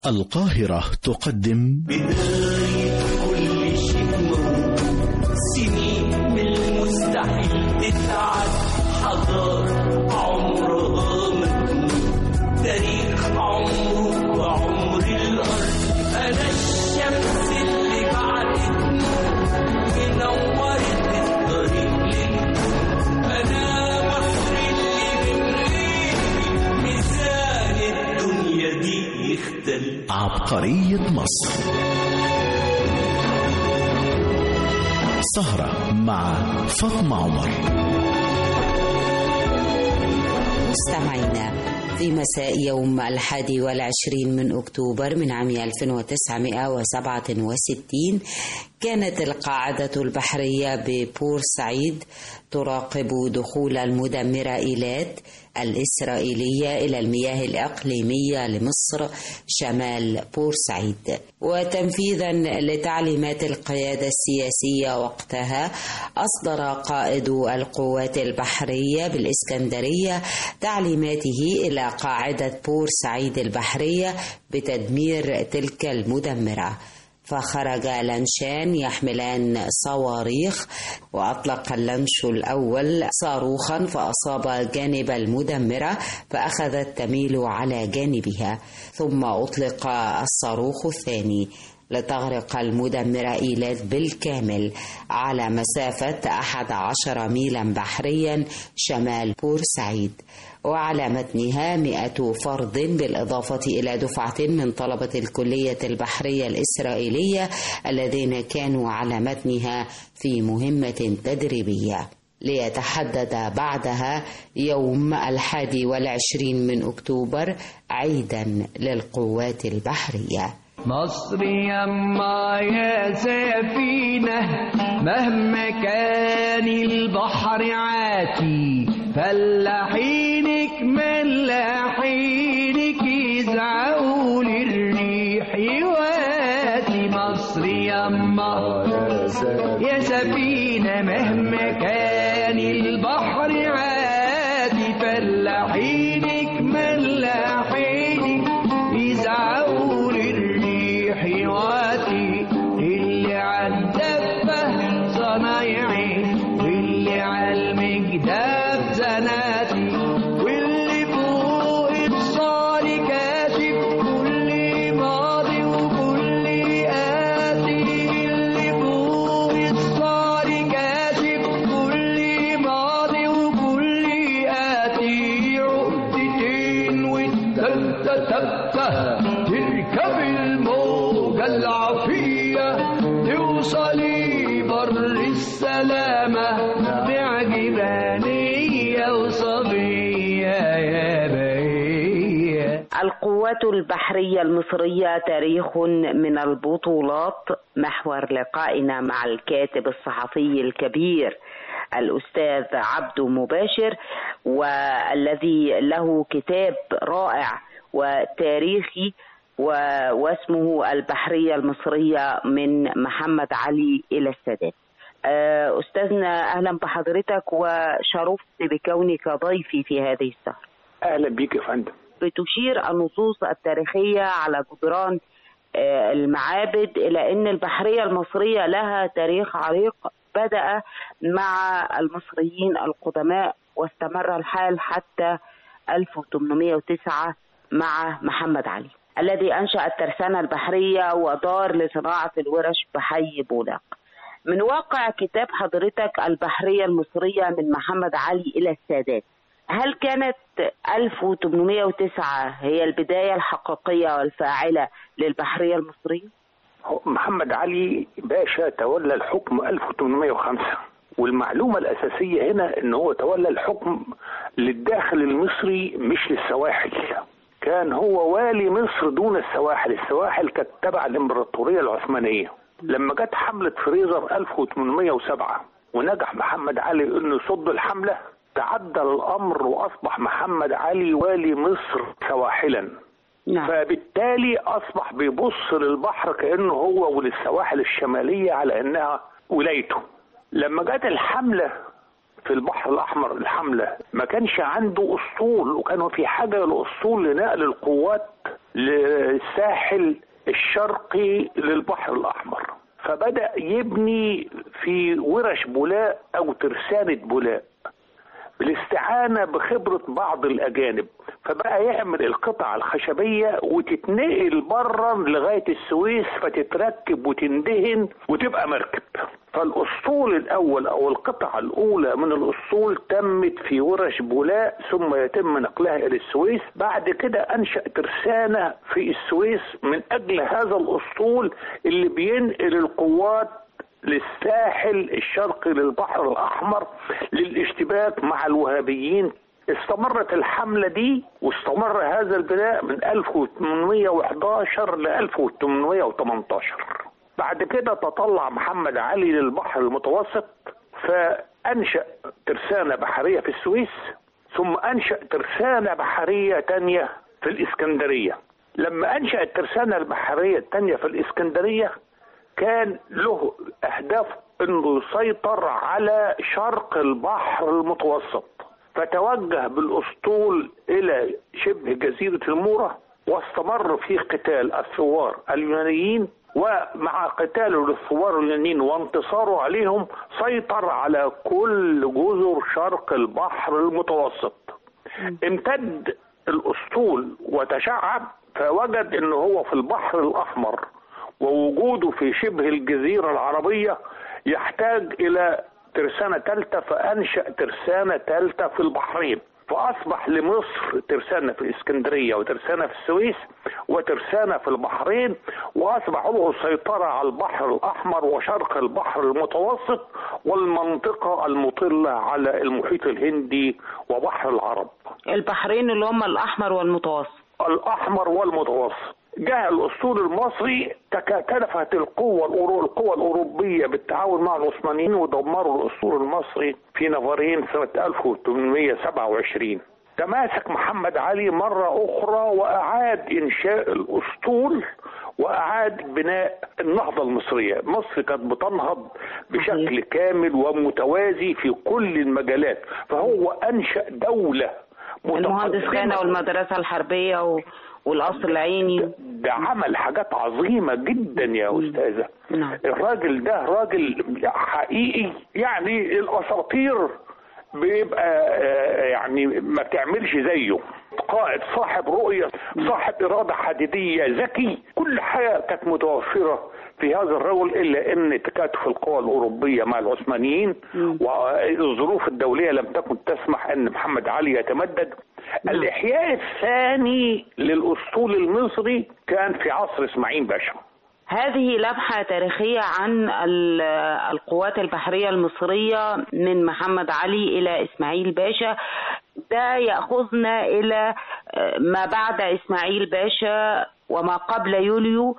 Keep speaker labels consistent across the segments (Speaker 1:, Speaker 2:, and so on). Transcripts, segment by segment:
Speaker 1: القاهرة تقدم
Speaker 2: بداية كل شيء موجود سنين من المستحيل تتعد حضارة عمرها ما تموت تاريخ عمره وعمر الأرض أنا الشمس اللي بعد تموت منورت الطريق للنور أنا مصر اللي من غيري ميزان الدنيا دي يختلف
Speaker 1: عبقرية مصر سهرة مع فاطمة عمر
Speaker 3: مستمعينا في مساء يوم الحادي والعشرين من أكتوبر من عام 1967 كانت القاعدة البحرية ببورسعيد تراقب دخول المدمرة إيلات الإسرائيلية إلى المياه الإقليمية لمصر شمال بورسعيد وتنفيذا لتعليمات القيادة السياسية وقتها أصدر قائد القوات البحرية بالإسكندرية تعليماته إلى قاعدة بورسعيد البحرية بتدمير تلك المدمرة فخرج لانشان يحملان صواريخ وأطلق اللانش الأول صاروخا فأصاب جانب المدمرة فأخذت تميل على جانبها ثم أطلق الصاروخ الثاني لتغرق المدمرة إيلات بالكامل على مسافة أحد عشر ميلا بحريا شمال بورسعيد وعلى متنها مئة فرد بالإضافة إلى دفعة من طلبة الكلية البحرية الإسرائيلية الذين كانوا على متنها في مهمة تدريبية ليتحدد بعدها يوم الحادي والعشرين من أكتوبر عيدا للقوات البحرية
Speaker 4: مصر يما يا سفينة مهما كان البحر عاتي فلاحينك ملاحينك يزعقوا للريح يواتي مصر يما يا سفينة مهما كان البحر عاتي فلاحينك ملاحينك يزعقوا للريح يواتي اللي عالدفة صنايعي واللي عالمجداب زناتي واللي فوق الصال كاشف كل ماضي وكل آتي اللي فوق الصال كاشف كل ماضي وكل آتي عقدتين والتالتة تبقى تركب الموجة العافية توصلي بر السلامة بعجبانية وصبية يا بيه
Speaker 3: القوات البحرية المصرية تاريخ من البطولات محور لقائنا مع الكاتب الصحفي الكبير الأستاذ عبدو مباشر والذي له كتاب رائع وتاريخي و- واسمه البحرية المصرية من محمد علي إلى السادات آه، أستاذنا أهلا بحضرتك وشرفت بكونك ضيفي في هذه السهرة
Speaker 5: اهلا بيك يا فندم
Speaker 3: بتشير النصوص التاريخية على جدران آه، المعابد إلى أن البحرية المصرية لها تاريخ عريق بدأ مع المصريين القدماء واستمر الحال حتى 1809 مع محمد علي الذي أنشأ الترسانة البحرية ودار لصناعة الورش بحي بولاق من واقع كتاب حضرتك البحرية المصرية من محمد علي إلى السادات هل كانت 1809 هي البداية الحقيقية والفاعلة للبحرية المصرية؟
Speaker 5: هو محمد علي باشا تولى الحكم 1805 والمعلومة الأساسية هنا إن هو تولى الحكم للداخل المصري مش للسواحل كان هو والي مصر دون السواحل السواحل كانت تبع الإمبراطورية العثمانية لما جت حملة فريزر 1807 ونجح محمد علي إنه يصد الحملة تعدل الأمر وأصبح محمد علي والي مصر سواحلا
Speaker 3: نعم
Speaker 5: فبالتالي اصبح بيبص للبحر كانه هو وللسواحل الشماليه على انها ولايته لما جت الحمله في البحر الاحمر الحمله ما كانش عنده اسطول وكانوا في حاجه لاسطول لنقل القوات للساحل الشرقي للبحر الأحمر فبدأ يبني في ورش بولاء أو ترسانة بولاء بالاستعانة بخبرة بعض الأجانب فبقى يعمل القطع الخشبية وتتنقل برا لغاية السويس فتتركب وتندهن وتبقى مركب فالأسطول الأول أو القطعة الأولى من الأسطول تمت في ورش بولاء ثم يتم نقلها إلى السويس بعد كده أنشأ ترسانة في السويس من أجل هذا الأسطول اللي بينقل القوات للساحل الشرقي للبحر الأحمر للاشتباك مع الوهابيين استمرت الحملة دي واستمر هذا البناء من 1811 ل 1818 بعد كده تطلع محمد علي للبحر المتوسط فأنشأ ترسانة بحرية في السويس ثم أنشأ ترسانة بحرية تانية في الإسكندرية لما أنشأ الترسانة البحرية التانية في الإسكندرية كان له أهداف أنه يسيطر على شرق البحر المتوسط فتوجه بالأسطول إلى شبه جزيرة المورة واستمر في قتال الثوار اليونانيين ومع قتاله للثوار اليونانيين وانتصاره عليهم سيطر على كل جزر شرق البحر المتوسط امتد الأسطول وتشعب فوجد أنه هو في البحر الأحمر ووجوده في شبه الجزيرة العربية يحتاج إلى ترسانة ثالثة فأنشأ ترسانة ثالثة في البحرين فأصبح لمصر ترسانة في الإسكندرية وترسانة في السويس وترسانة في البحرين وأصبح له سيطرة على البحر الأحمر وشرق البحر المتوسط والمنطقة المطلة على المحيط الهندي وبحر العرب
Speaker 3: البحرين اللي هم الأحمر والمتوسط
Speaker 5: الأحمر والمتوسط جاء الاسطول المصري تكاتلفت القوة الأورو... القوى الأوروبية بالتعاون مع العثمانيين ودمروا الاسطول المصري في نفرين سنة 1827 تماسك محمد علي مرة أخرى وأعاد إنشاء الأسطول وأعاد بناء النهضة المصرية مصر كانت بتنهض بشكل كامل ومتوازي في كل المجالات فهو أنشأ دولة
Speaker 3: المهندس خانة والمدرسة الحربية و... والقصر العيني
Speaker 5: ده عمل حاجات عظيمة جدا يا أستاذة
Speaker 3: نعم.
Speaker 5: الراجل ده راجل حقيقي يعني الأساطير بيبقى آه، يعني ما بتعملش زيه قائد صاحب رؤية صاحب إرادة حديدية ذكي كل حاجة كانت متوفرة في هذا الرجل إلا أن تكاتف القوى الأوروبية مع العثمانيين والظروف الدولية لم تكن تسمح أن محمد علي يتمدد الإحياء الثاني للأسطول المصري كان في عصر إسماعيل باشا
Speaker 3: هذه لمحة تاريخية عن ال- القوات البحرية المصرية من محمد علي إلى إسماعيل باشا ده يأخذنا إلى آه، ما بعد إسماعيل باشا وما قبل يوليو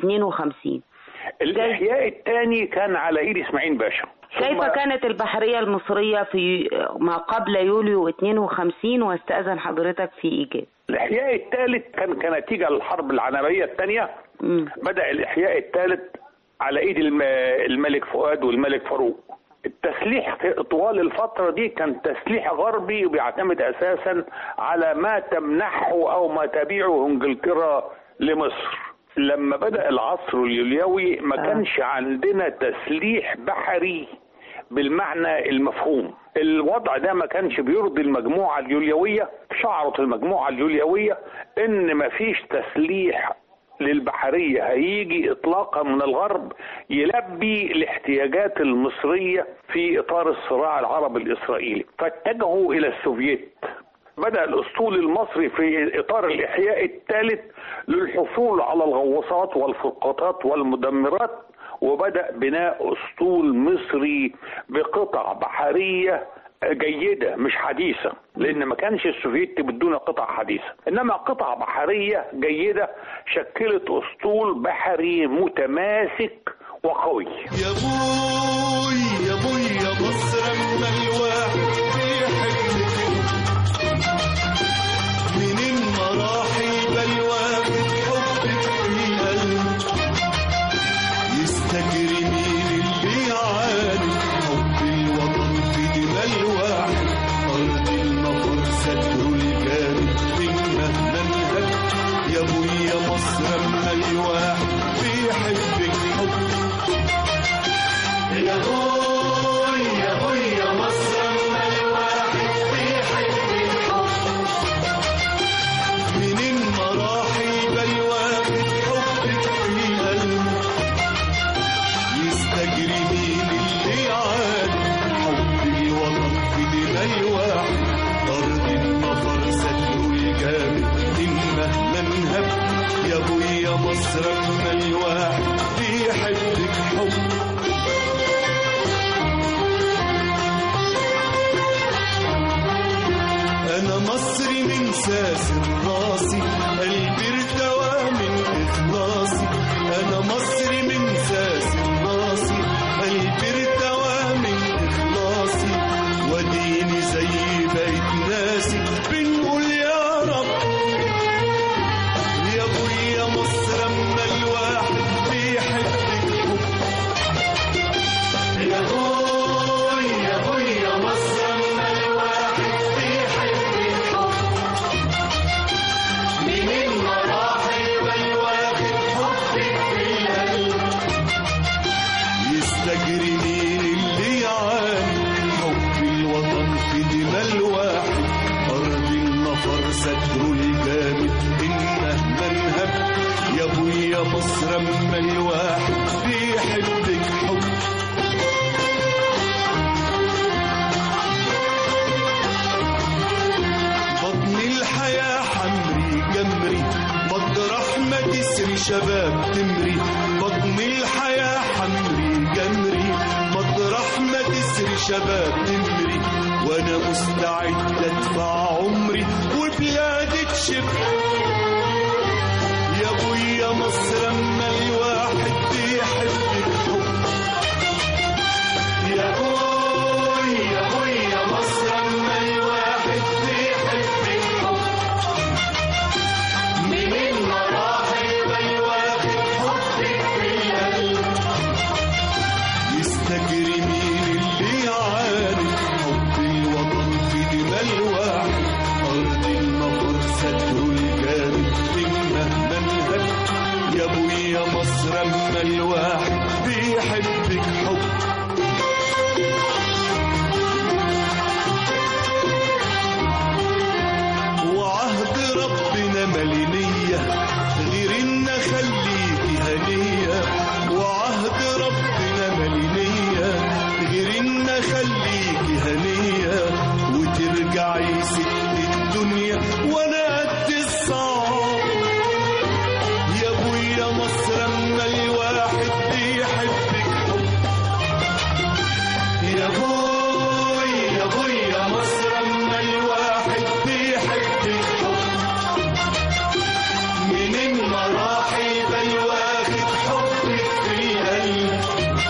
Speaker 3: 52
Speaker 5: الإحياء الثاني كان على إيد إسماعيل باشا
Speaker 3: كيف
Speaker 5: ثم-
Speaker 3: كانت البحرية المصرية في ما قبل يوليو 52 واستأذن حضرتك في إيجاز
Speaker 5: الإحياء الثالث كان كنتيجة للحرب العنبية الثانية
Speaker 3: مم.
Speaker 5: بدأ الإحياء الثالث على إيد الم- الملك فؤاد والملك فاروق التسليح في طوال الفترة دي كان تسليح غربي وبيعتمد أساسا على ما تمنحه أو ما تبيعه إنجلترا لمصر لما بدأ العصر اليوليوي ما
Speaker 3: آه.
Speaker 5: كانش عندنا تسليح بحري بالمعنى المفهوم الوضع ده ما كانش بيرضي المجموعة اليوليوية شعرت المجموعة اليوليوية ان مفيش تسليح للبحرية هيجي اطلاقا من الغرب يلبي الاحتياجات المصرية في اطار الصراع العربي الاسرائيلي فاتجهوا الى السوفييت بدأ الأسطول المصري في إطار الإحياء الثالث للحصول على الغواصات والفرقاطات والمدمرات وبدأ بناء أسطول مصري بقطع بحرية جيدة مش حديثة لأن ما كانش السوفيت بدون قطع حديثة إنما قطع بحرية جيدة شكلت أسطول بحري متماسك وقوي
Speaker 6: يا بوي يا بوي يا مصر اما الواحد بيحب من المراحل بل واخد حبك في القلب يستجري مين اللي يعاني حب الوطن في دماء الواحد أرض المفر ستر الجانب من مهما انهك يا بوي الواحد بيحبك حب يا بوي يا بوي يا مصر اما الواحد بيحبك حب منين ما راح يبقى الواحد حبك في قلبه يستجري مين اللي يعاني حب الوطن في دماء الواحد أرض النفر ستر الجامد إن مهما انهب يا أبوي يا مصر أما الواحد بيحبك حب أنا مصري من ساسر راسي قلبي ارتوى من إخلاصي أنا مصري من ساسر راسي قلبي ارتوى من إخلاصي وديني زي بيت ناسي بنقول يا رب يا أبوي يا مصر أما الواحد بيحبك حب يا أبوي يا أبوي يا مصر أما الواحد بيحبك حب منين ما راح يبقى الواحد حبك في القلب يستجري مين اللي يعاني حب الوطن في دماء الواحد أرض النفر ستر الجامد إن مهما انهب يا أبوي يا مصر أما الواحد بيحبك حب بطن الحياة حمري جمري مطرح ما تسري شباب تمري بطن الحياة حمري جمري مطرح ما تسري شباب تمري وانا مستعد ادفع عمري وبلادي تشب يا ابويا مصر اما الواحد بيحبك حب يا ابوي يا ابوي يا مصر اما الواحد بيحبك حب منين ما راح يبقى الواحد حبك في القلب يستجري مين اللي يعاني حب الوطن في دماء الواحد أرض النفر ستر الجامد إن مهما انهب يا أبوي يا مصر أما الواحد بيحبك حب وعهد ربنا ملينية غير إن خليكي هنية وعهد ربنا ملينية غير إن خليكي هنية وترجعي ست الدنيا وأنا قد الصعب يا أبويا مصر أما الواحد بيحبك حب يا بوي يا بوي يا مصر اما الواحد بيحبك حب منين ما راح يبقى الواخد حبك في القلب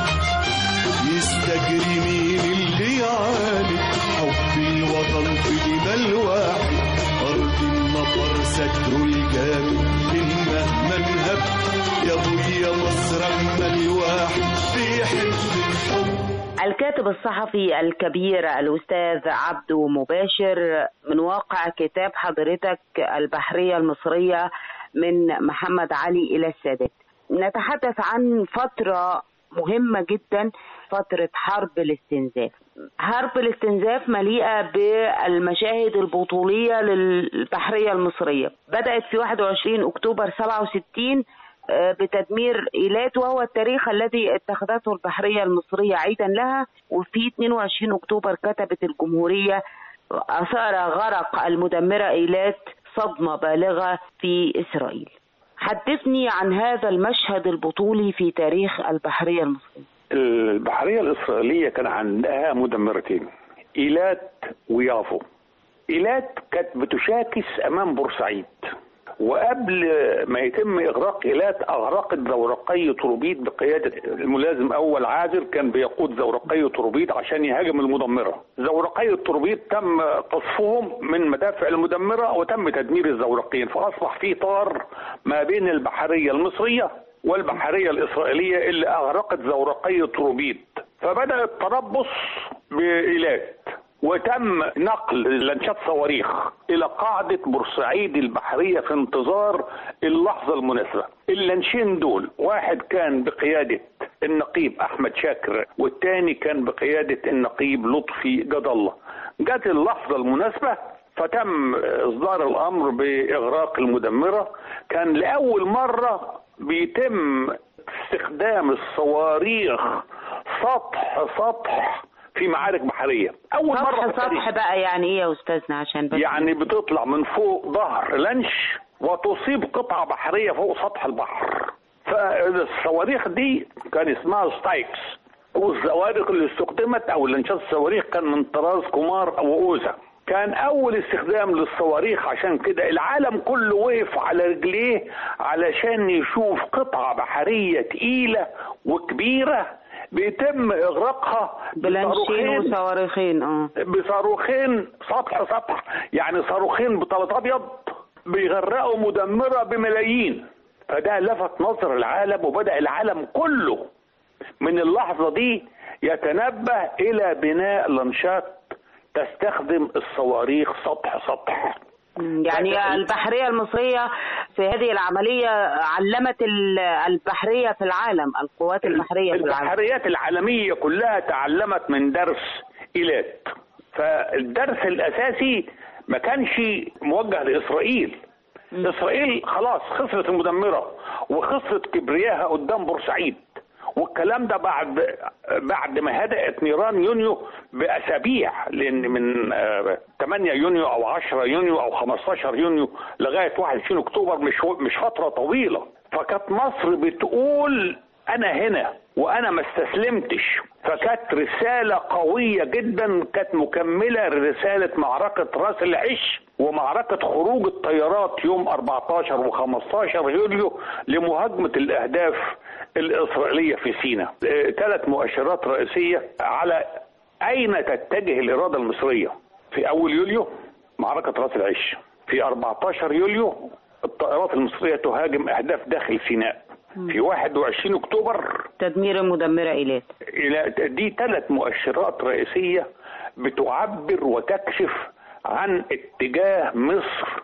Speaker 6: يستجري مين اللي يعاني حب الوطن في دماء الواحد أرض النفر ستر الجامد إن مهما انهب يا أبويا مصر أما الواحد بيحبك حب
Speaker 3: الكاتب الصحفي الكبير الأستاذ عبدو مباشر من واقع كتاب حضرتك البحرية المصرية من محمد علي إلى السادات نتحدث عن فترة مهمة جدا فترة حرب الاستنزاف حرب الاستنزاف مليئة بالمشاهد البطولية للبحرية المصرية بدأت في 21 أكتوبر 67 بتدمير إيلات وهو التاريخ الذي اتخذته البحرية المصرية عيدا لها وفي 22 أكتوبر كتبت الجمهورية أثار غرق المدمرة إيلات صدمة بالغة في إسرائيل حدثني عن هذا المشهد البطولي في تاريخ البحرية المصرية
Speaker 5: البحرية الإسرائيلية كان عندها مدمرتين إيلات ويافو إيلات كانت بتشاكس أمام بورسعيد وقبل ما يتم إغراق إيلات أغرقت زورقي طروبيد بقيادة الملازم أول عازر كان بيقود زورقي طروبيد عشان يهاجم المدمرة زورقي الطروبيد تم قصفهم من مدافع المدمرة وتم تدمير الزورقين فأصبح في طار ما بين البحرية المصرية والبحرية الإسرائيلية اللي أغرقت زورقي طروبيد فبدأ التربص بإيلات وتم نقل لانشات صواريخ الى قاعده بورسعيد البحريه في انتظار اللحظه المناسبه. اللانشين دول واحد كان بقياده النقيب احمد شاكر والتاني كان بقياده النقيب لطفي جد الله. جت اللحظه المناسبه فتم اصدار الامر باغراق المدمره كان لاول مره بيتم استخدام الصواريخ سطح سطح في معارك بحريه اول مره
Speaker 3: سطح
Speaker 5: في التاريخ.
Speaker 3: سطح بقى يعني ايه يا استاذنا عشان بس
Speaker 5: يعني بتطلع من فوق ظهر لانش وتصيب قطعه بحريه فوق سطح البحر فالصواريخ دي كان اسمها ستايكس والصواريخ اللي استخدمت او لانشات الصواريخ كان من طراز كومار او اوزا كان اول استخدام للصواريخ عشان كده العالم كله وقف على رجليه علشان يشوف قطعه بحريه تقيله وكبيره بيتم اغراقها
Speaker 3: بلانشين
Speaker 5: بصاروخين
Speaker 3: وصواريخين اه
Speaker 5: بصاروخين سطح سطح يعني صاروخين بطلط ابيض بيغرقوا مدمره بملايين فده لفت نظر العالم وبدا العالم كله من اللحظه دي يتنبه الى بناء لانشات تستخدم الصواريخ سطح سطح
Speaker 3: يعني البحرية المصرية في هذه العملية علمت ال- البحرية في العالم القوات البحرية في العالم
Speaker 5: البحريات العالمية كلها تعلمت من درس إيلات فالدرس الأساسي ما كانش موجه لإسرائيل إسرائيل خلاص خسرت المدمرة وخسرت كبرياها قدام بورسعيد والكلام ده بعد بعد ما هدأت نيران يونيو بأسابيع لأن من آه، 8 يونيو أو 10 يونيو أو 15 يونيو لغاية 21 أكتوبر مش مش فترة طويلة فكانت مصر بتقول أنا هنا وأنا ما استسلمتش فكانت رسالة قوية جدا كانت مكملة لرسالة معركة راس العش ومعركة خروج الطيارات يوم 14 و15 يوليو لمهاجمة الأهداف الإسرائيلية في سيناء آه، ثلاث مؤشرات رئيسية على أين تتجه الإرادة المصرية في أول يوليو معركة راس العش في 14 يوليو الطائرات المصرية تهاجم أهداف داخل سيناء في 21 أكتوبر
Speaker 3: تدمير المدمرة إيلات
Speaker 5: إلى دي ثلاث مؤشرات رئيسية بتعبر وتكشف عن اتجاه مصر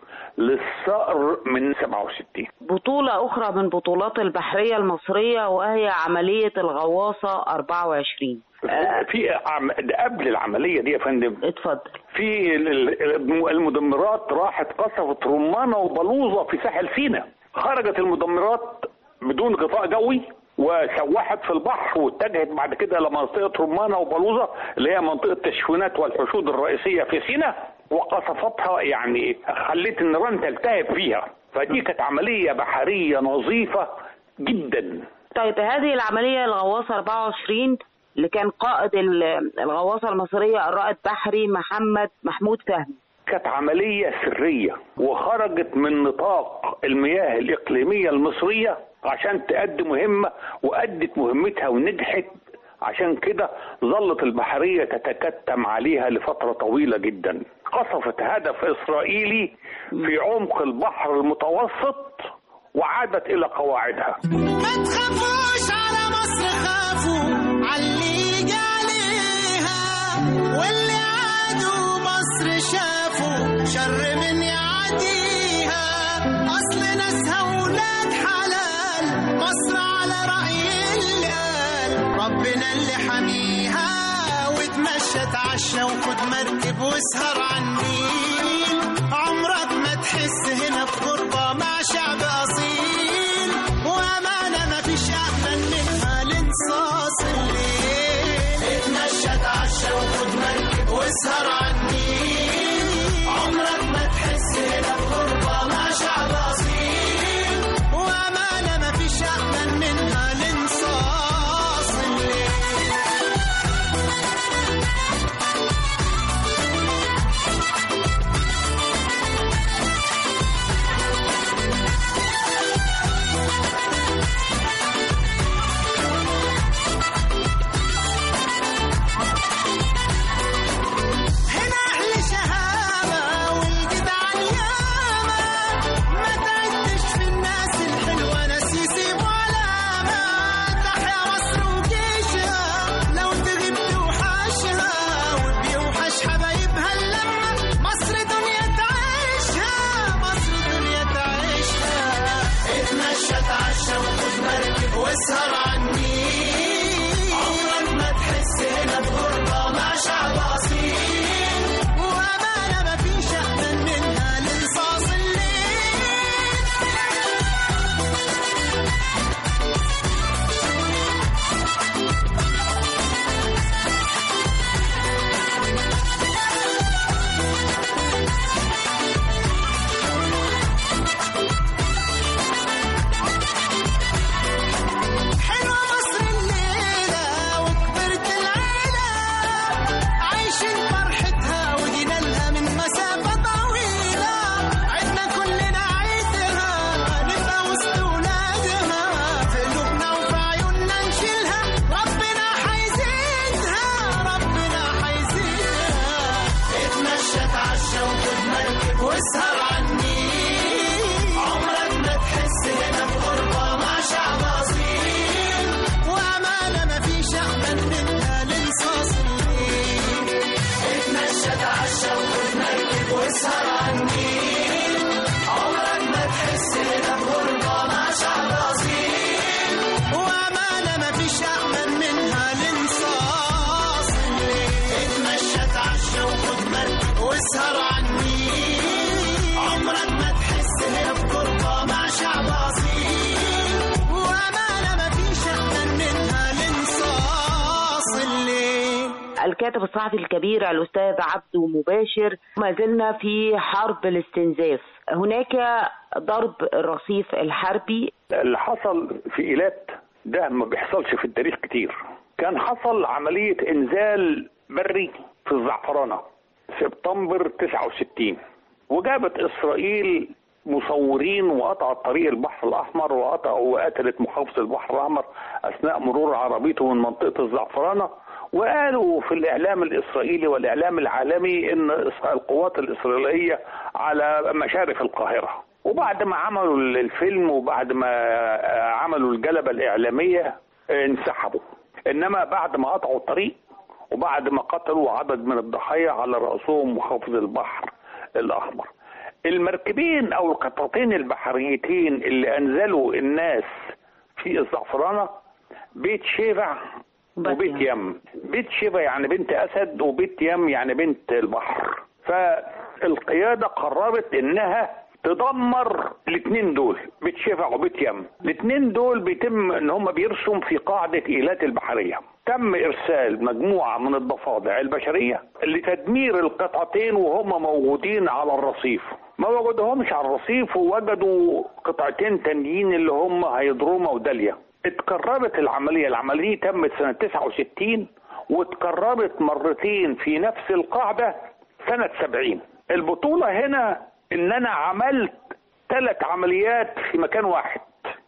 Speaker 5: للثأر من 67
Speaker 3: بطولة أخرى من بطولات البحرية المصرية وهي عملية الغواصة 24 آه،
Speaker 5: في عم... ده قبل العملية دي يا فندم
Speaker 3: اتفضل
Speaker 5: في ال- ال- المدمرات راحت قصفت رمانة وبلوزة في ساحل سيناء خرجت المدمرات بدون غطاء جوي وسوحت في البحر واتجهت بعد كده لمنطقة رمانة وبلوزة اللي هي منطقة التشوينات والحشود الرئيسية في سيناء وقصفتها يعني خلت النيران تلتهب فيها فدي كانت عملية بحرية نظيفة جدا
Speaker 3: طيب هذه العملية الغواصة 24 اللي كان قائد ال- الغواصة المصرية الرائد بحري محمد محمود فهمي
Speaker 5: كانت عملية سرية وخرجت من نطاق المياه الإقليمية المصرية عشان تأدي مهمة وأدت مهمتها ونجحت عشان كده ظلت البحرية تتكتم عليها لفترة طويلة جدا قصفت هدف إسرائيلي في عمق البحر المتوسط وعادت إلى قواعدها
Speaker 7: ما تخافوش على مصر خافوا عاللي يجي عليها واللي عادوا مصر شافوا شر من يعديها اصل ناسها ولاد حلال مصر على رأي اللي قال ربنا اللي حميها وتمشى تعشى وخد مركب واسهر عالنيل عمرك ما تحس هنا بغربة مع شعب أصيل وأمانة ما فيش أحسن منها الانصاص الليل اتمشى تعشى وخد مركب واسهر عالنيل عمرك ما تحس هنا بغربة مع شعب أصيل وأمانة ما فيش أحسن منها الانصاص الليل
Speaker 3: الكاتب الصحفي الكبير الأستاذ عبده مباشر ما زلنا في حرب الاستنزاف هناك ضرب الرصيف الحربي
Speaker 5: اللي حصل في ايلات ده ما بيحصلش في التاريخ كتير كان حصل عملية انزال بري في الزعفرانة سبتمبر 69 وجابت اسرائيل مصورين وقطعت طريق البحر الاحمر وقطعوا وقتلت محافظ البحر الاحمر اثناء مرور عربيته من منطقه الزعفرانه وقالوا في الاعلام الاسرائيلي والاعلام العالمي ان القوات الاسرائيليه على مشارف القاهره وبعد ما عملوا الفيلم وبعد ما عملوا الجلبه الاعلاميه انسحبوا انما بعد ما قطعوا الطريق وبعد ما قتلوا عدد من الضحايا على راسهم محافظ البحر الاحمر المركبين او القطعتين البحريتين اللي انزلوا الناس في الزعفرانه بيت شيبع وبيت يم بيت شيبع يعني بنت اسد وبيت يم يعني بنت البحر فالقياده قررت انها تدمر الاثنين دول بيت شيبع وبيت يم الاثنين دول بيتم ان هم بيرسم في قاعده ايلات البحريه تم ارسال مجموعه من الضفادع البشريه لتدمير القطعتين وهم موجودين على الرصيف ما وجدهمش على الرصيف ووجدوا قطعتين تانيين اللي هم هيدروما وداليا اتكررت العمليه العمليه دي تمت سنه 69 واتكررت مرتين في نفس القاعده سنه 70 البطوله هنا ان انا عملت ثلاث عمليات في مكان واحد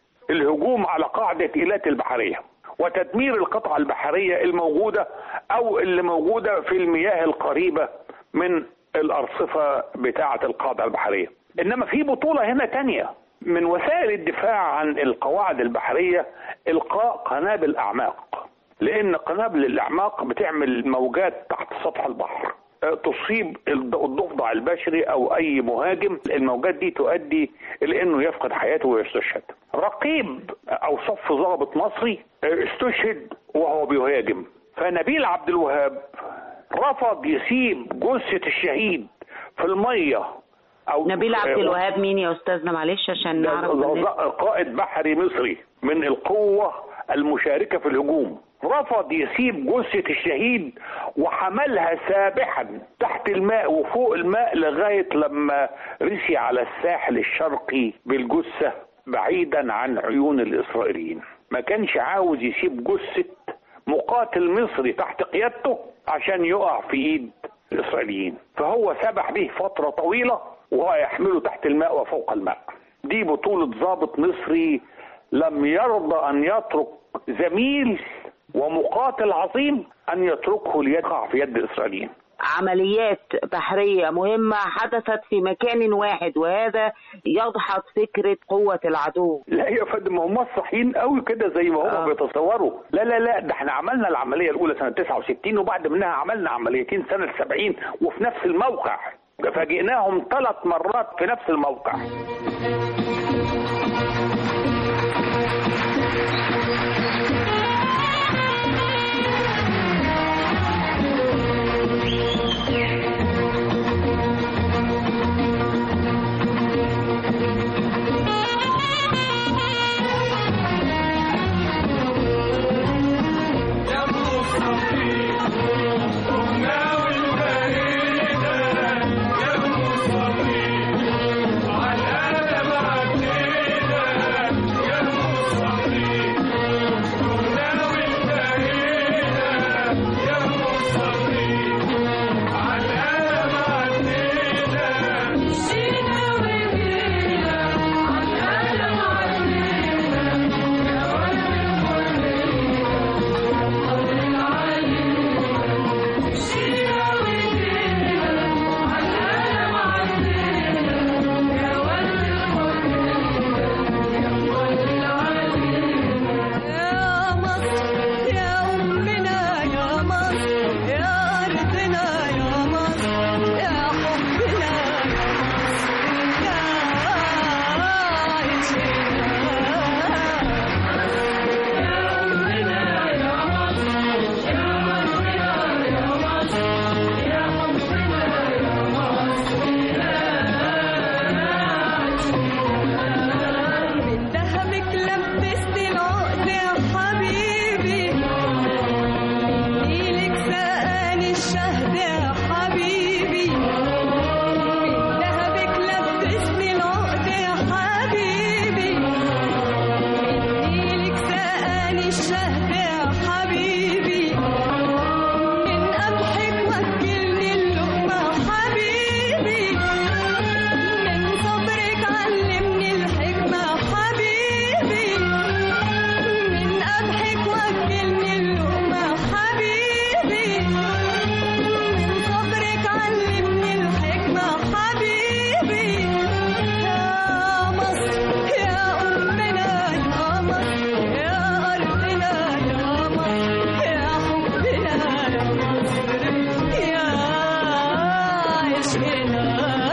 Speaker 5: الهجوم على قاعده ايلات البحريه وتدمير القطعه البحريه الموجوده او اللي موجوده في المياه القريبه من الارصفه بتاعه القاعده البحريه انما في بطوله هنا تانية من وسائل الدفاع عن القواعد البحريه القاء قنابل اعماق لان قنابل الاعماق بتعمل موجات تحت سطح البحر تصيب الضفدع البشري او اي مهاجم الموجات دي تؤدي الى انه يفقد حياته ويستشهد رقيب او صف ضابط مصري استشهد وهو بيهاجم فنبيل عبد الوهاب رفض يسيب جثة الشهيد في المية
Speaker 3: او نبيل عبد الوهاب مين يا استاذنا معلش عشان نعرف
Speaker 5: قائد بحري مصري من القوة المشاركة في الهجوم رفض يسيب جثة الشهيد وحملها سابحا تحت الماء وفوق الماء لغاية لما رسي على الساحل الشرقي بالجثة بعيدا عن عيون الإسرائيليين ما كانش عاوز يسيب جثة مقاتل مصري تحت قيادته عشان يقع في ايد الاسرائيليين فهو سبح به فترة طويلة وهو يحمله تحت الماء وفوق الماء دي بطولة ضابط مصري لم يرضى ان يترك زميل ومقاتل عظيم ان يتركه ليقع في يد الاسرائيليين
Speaker 3: عمليات بحرية مهمة حدثت في مكان واحد وهذا يدحض فكرة قوة العدو
Speaker 5: لا يا فندم هم صحيين قوي كده زي ما هم آه. بيتصوروا لا لا لا ده احنا عملنا العملية الأولى سنة 69 وبعد منها عملنا عمليتين سنة 70 وفي نفس الموقع فاجئناهم ثلاث مرات في نفس الموقع
Speaker 8: على لسان الشهد يا حبيبي من قمحك وكلني اللقمة حبيبي من صبرك علمني الحكمة حبيبي من قمحك وكلني اللقمة حبيبي من صبرك علمني الحكمة حبيبي يا مصر يا أمنا يا مصر يا أرضنا يا مصر يا حبنا يا مصر يا عشقنا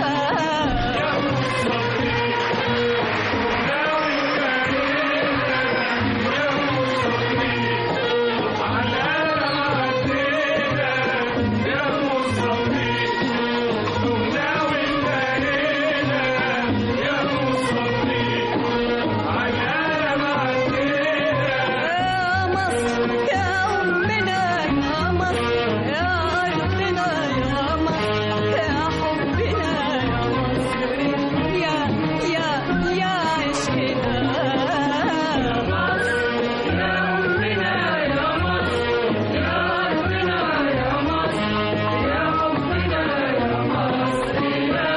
Speaker 8: يا مصر يا أمنا يا مصر يا أرضنا يا مصر يا حبنا يا مصر يا يا يا عشقنا يا مصر يا أمنا يا مصر يا أرضنا يا مصر يا حبنا يا مصر يا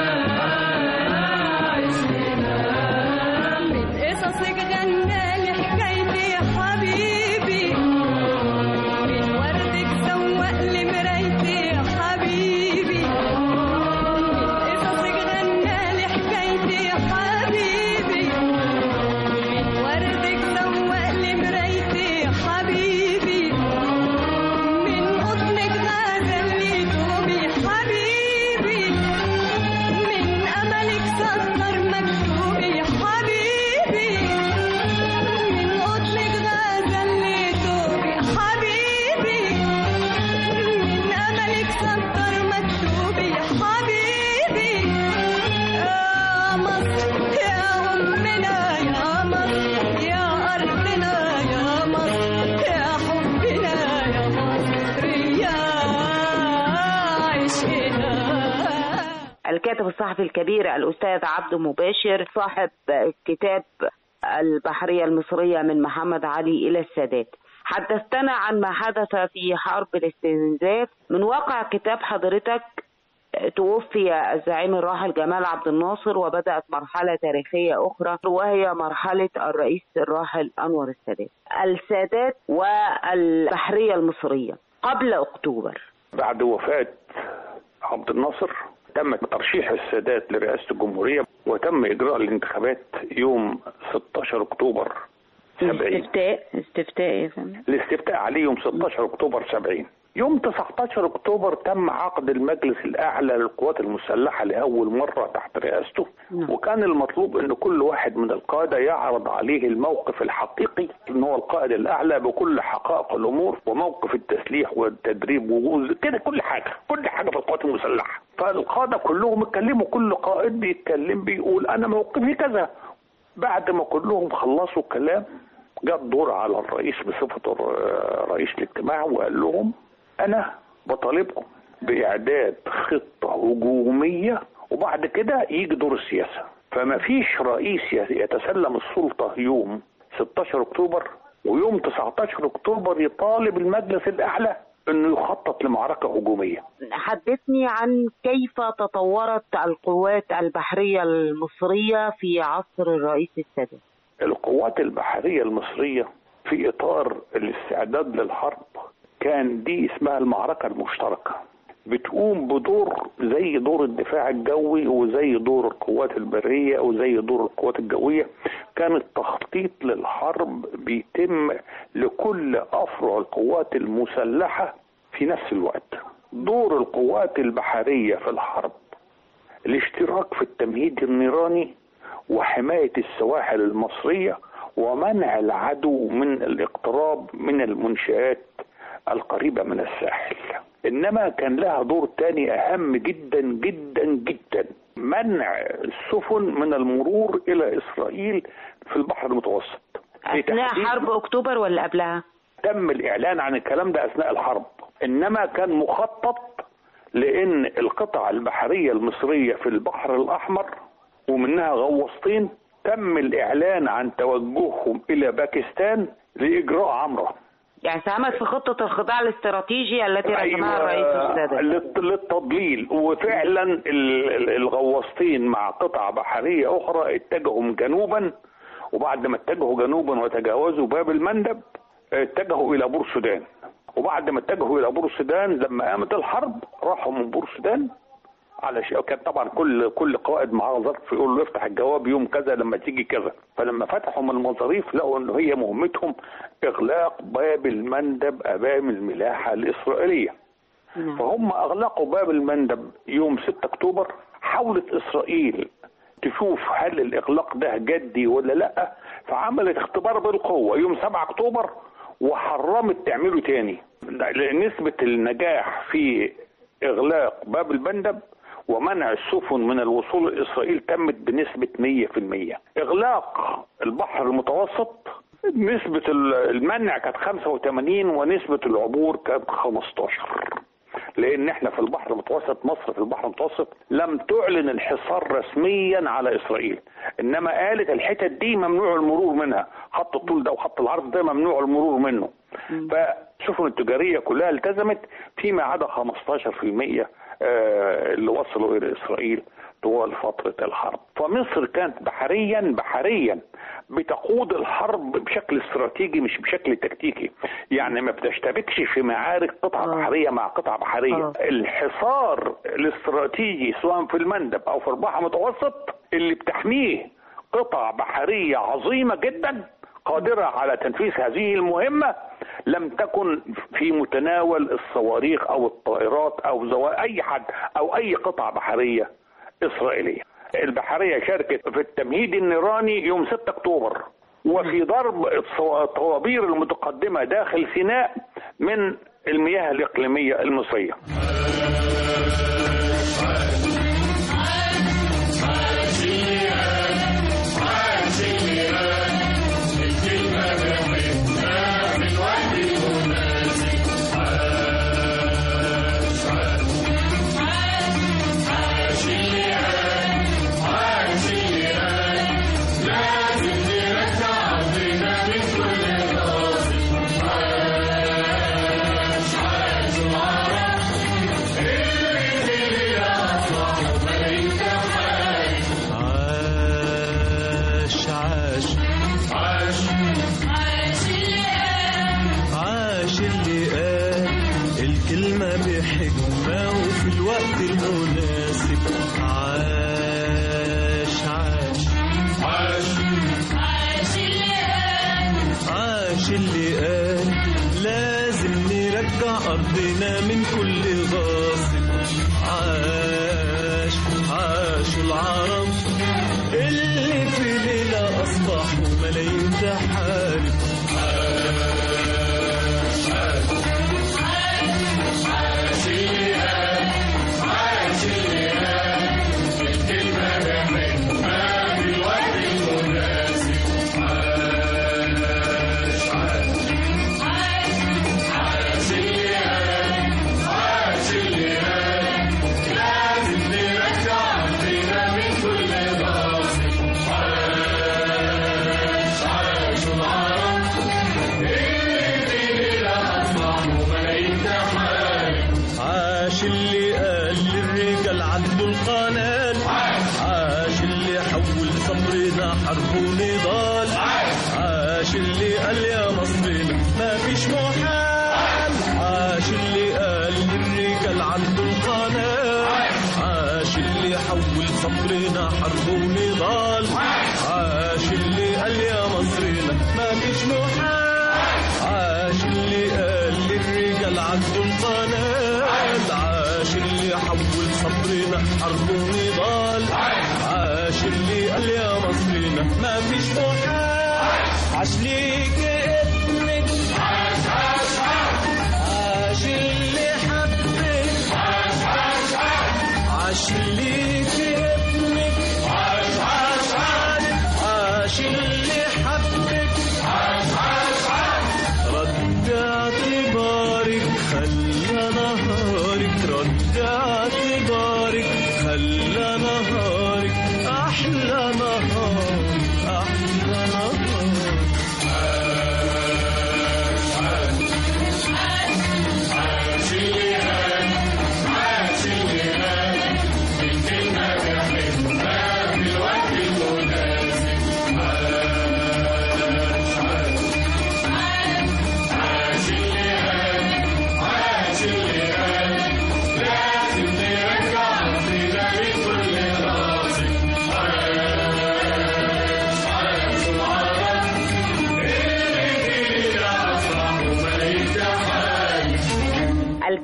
Speaker 8: عشقنا من قصصك غنى لي حكايتي يا حبيبي من وردك سوق لي مرايتي يا حبيبي من قصصك غنى لي حكايتي يا حبيبي من وردك سوق لي مرايتي يا حبيبي من قطنك غزل لي دوبي حبيبي من أملك سطر مكتوبي حبيبي من قطلك غزل لي دوبي حبيبي من أملك سطر مكتوبي حبيبي يا مصر يا أمنا يا مصر يا أرضنا يا مصر يا حبنا يا مصر يا عشقنا
Speaker 3: الكاتب الصحفي الكبير الأستاذ عبد مباشر صاحب كتاب البحرية المصرية من محمد علي إلى السادات حدثتنا عن ما حدث في حرب الاستنزاف من واقع كتاب حضرتك توفي الزعيم الراحل جمال عبد الناصر وبدأت مرحلة تاريخية أخرى وهي مرحلة الرئيس الراحل أنور السادات السادات والبحرية المصرية قبل أكتوبر
Speaker 5: بعد وفاة عبد الناصر تم ترشيح السادات لرئاسة الجمهورية وتم إجراء الانتخابات يوم 16 أكتوبر 70
Speaker 3: استفتاء استفتاء يا فندم
Speaker 5: الاستفتاء عليه يوم 16 أكتوبر 70 يوم 19 أكتوبر تم عقد المجلس الأعلى للقوات المسلحة لأول مرة تحت رئاسته
Speaker 3: نعم.
Speaker 5: وكان المطلوب أن كل واحد من القادة يعرض عليه الموقف الحقيقي أن هو القائد الأعلى بكل حقائق الأمور وموقف التسليح والتدريب وجوز كده كل حاجة كل حاجة في القوات المسلحة فالقادة كلهم اتكلموا كل قائد بيتكلم بيقول أنا موقفي كذا بعد ما كلهم خلصوا الكلام جاء الدور على الرئيس بصفته ر- رئيس الاجتماع وقال لهم انا بطالبكم باعداد خطه هجوميه وبعد كده يجي دور السياسه فما فيش رئيس يتسلم السلطه يوم 16 اكتوبر ويوم 19 اكتوبر يطالب المجلس الاعلى انه يخطط لمعركه هجوميه
Speaker 3: حدثني عن كيف تطورت القوات البحرية المصرية في عصر الرئيس السادات
Speaker 5: القوات البحرية المصرية في إطار الاستعداد للحرب كان دي اسمها المعركة المشتركة بتقوم بدور زي دور الدفاع الجوي وزي دور القوات البرية وزي دور القوات الجوية كان التخطيط للحرب بيتم لكل أفرع القوات المسلحة في نفس الوقت دور القوات البحرية في الحرب الاشتراك في التمهيد النيراني وحماية السواحل المصرية ومنع العدو من الاقتراب من المنشآت القريبة من الساحل إنما كان لها دور تاني أهم جدا جدا جدا منع السفن من المرور إلى إسرائيل في البحر المتوسط في
Speaker 3: أثناء
Speaker 5: تحديد-
Speaker 3: حرب أكتوبر ولا قبلها؟
Speaker 5: تم الإعلان عن الكلام ده أثناء الحرب إنما كان مخطط لأن القطع البحرية المصرية في البحر الأحمر ومنها غواصتين تم الإعلان عن توجههم إلى باكستان لإجراء عمرة
Speaker 3: يعني ساهمت في خطة الخضاع الاستراتيجي التي رسمها الرئيس السادات
Speaker 5: للت- للتضليل وفعلا ال- ال- الغواصتين مع قطع بحرية أخرى اتجهوا جنوبا وبعد ما اتجهوا جنوبا وتجاوزوا باب المندب اتجهوا إلى بور سودان وبعد ما اتجهوا إلى بور سودان لما قامت الحرب راحوا من بور سودان على شيء كان طبعا كل كل قائد معاه ظرف يقول له افتح الجواب يوم كذا لما تيجي كذا فلما فتحوا من المظاريف لقوا ان هي مهمتهم اغلاق باب المندب امام الملاحه الاسرائيليه فهم اغلقوا باب المندب يوم 6 اكتوبر حاولت اسرائيل تشوف هل الاغلاق ده جدي ولا لا فعملت اختبار بالقوه يوم 7 اكتوبر وحرمت تعمله تاني لأن نسبه النجاح في اغلاق باب المندب ومنع السفن من الوصول لاسرائيل تمت بنسبه 100% اغلاق البحر المتوسط نسبه المنع كانت 85 ونسبه العبور كانت 15 لان احنا في البحر المتوسط مصر في البحر المتوسط لم تعلن الحصار رسميا على اسرائيل انما قالت الحتت دي ممنوع المرور منها خط الطول ده وخط العرض ده ممنوع المرور منه فالسفن التجاريه كلها التزمت فيما عدا 15% آه، اللي وصلوا الى اسرائيل طوال فتره الحرب فمصر كانت بحريا بحريا بتقود الحرب بشكل استراتيجي مش بشكل تكتيكي يعني ما بتشتبكش في معارك قطع
Speaker 3: آه.
Speaker 5: بحريه مع قطع بحريه
Speaker 3: آه.
Speaker 5: الحصار الاستراتيجي سواء في المندب او في البحر المتوسط اللي بتحميه قطع بحريه عظيمه جدا قادره على تنفيذ هذه المهمه لم تكن في متناول الصواريخ او الطائرات او زوا اي حد او اي قطع بحريه اسرائيليه. البحريه شاركت في التمهيد النيراني يوم 6 اكتوبر وفي ضرب الصو- الطوابير المتقدمه داخل سيناء من المياه الاقليميه المصريه.
Speaker 6: عاش عاش عاش عاش اللي قال الكلمة بحكمة وفي الوقت المناسب عاش عاش عاش عاش اللي قال لازم نرجع أرضنا من كل غاصب عاش عاش العرب اللي في ليلة أصبحوا ملايين تحارب عاش اللي قال للرجال عدوا القنال عاش اللي حول صبرنا حرب ونضال عاش اللي قال يا مصرنا ما فيش محال عاش اللي قال للرجال عدوا القنال عاش اللي حول صبرنا حرب ونضال عاش اللي قال يا مصرنا ما فيش محال عاش اللي قال للرجال عدوا القناة عاش اللي حول صبرنا حرب ونضال عاش اللي قال يا مصرنا ما فيش محال عاش ليك ابنك عاش عاش عاش اللي حبك عاش عاش عاش ليك ابنك عاش عاش عاش اللي حبك عاش عاش رد اعتبارك خلى نهارك رد اعتبارك خلى نهارك احلى نهار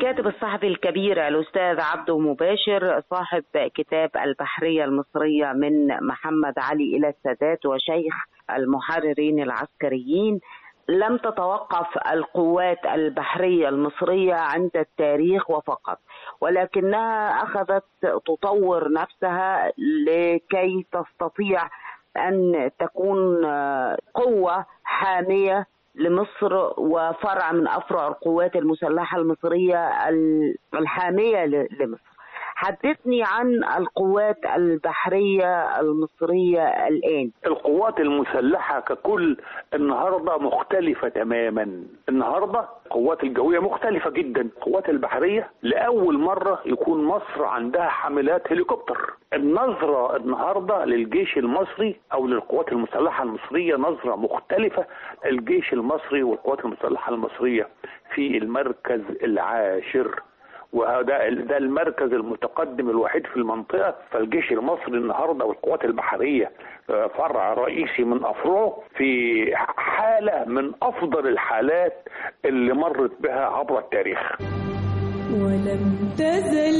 Speaker 3: الكاتب الصحفي الكبير الأستاذ عبده مباشر صاحب كتاب البحرية المصرية من محمد علي إلى السادات وشيخ المحررين العسكريين لم تتوقف القوات البحرية المصرية عند التاريخ وفقط ولكنها أخذت تطور نفسها لكي تستطيع أن تكون قوة حامية لمصر وفرع من افرع القوات المسلحه المصريه الحاميه لمصر. حدثني عن القوات البحريه المصريه الان.
Speaker 5: القوات المسلحه ككل النهارده مختلفه تماما، النهارده القوات الجويه مختلفه جدا، القوات البحريه لاول مره يكون مصر عندها حاملات هليكوبتر. النظره النهارده للجيش المصري او للقوات المسلحه المصريه نظره مختلفه الجيش المصري والقوات المسلحه المصريه في المركز العاشر وهذا ده المركز المتقدم الوحيد في المنطقه فالجيش المصري النهارده والقوات البحريه فرع رئيسي من افرعه في حاله من افضل الحالات اللي مرت بها عبر التاريخ.
Speaker 8: ولم تزل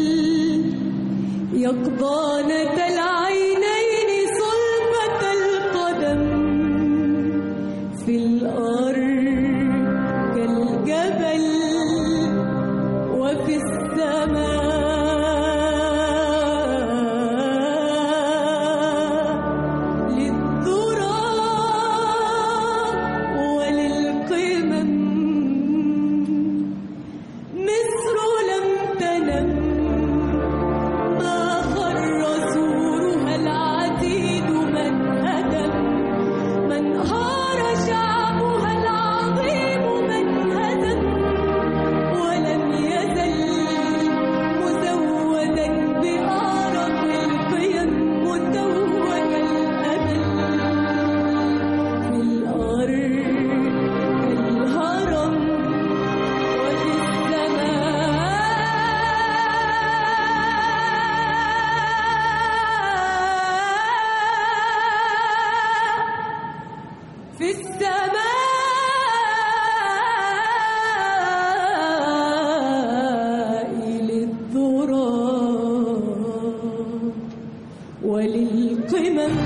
Speaker 8: يقظانة العينين صلبة القدم في الأرض كالجبل وفي السماء للذرى وللقمم مصر لم تنم ما خر سورها العتيد من هدم من هار شعبها العظيم من هدم ولم يزل مزودا بأعرق القيم متوج الأمل في الأرض الهرم وفي السماء في السماء للذرى وللقمم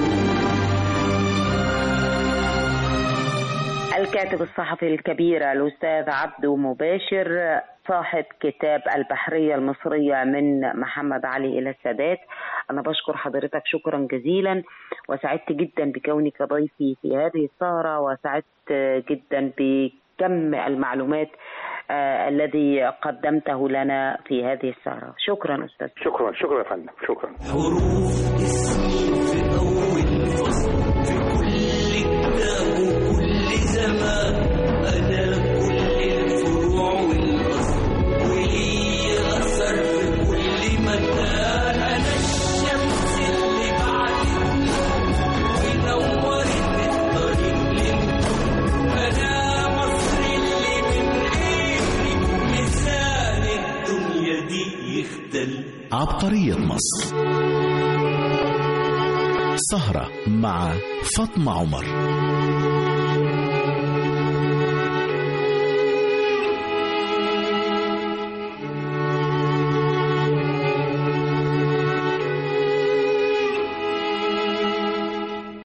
Speaker 3: الكاتب الصحفي الكبير الأستاذ عبده مباشر صاحب كتاب البحرية المصرية من محمد علي إلى السادات أنا بشكر حضرتك شكرا جزيلا وسعدت جدا بكونك ضيفي في هذه السهرة وسعدت جدا بكم المعلومات آه الذي قدمته لنا في هذه السهرة شكرا أستاذ
Speaker 5: شكرا شكرا يا فندم شكرا.
Speaker 2: حروف اسمي في أول فصل في كل كتاب وكل زمان أنا كل الفروع والأصل ولي أثر في كل مكان أنا الشمس اللي بعدت ونورت الطريق للكون أنا مصر اللي من غيري ميزان الدنيا دي يختل
Speaker 1: عبقرية مصر سهرة مع فاطمة عمر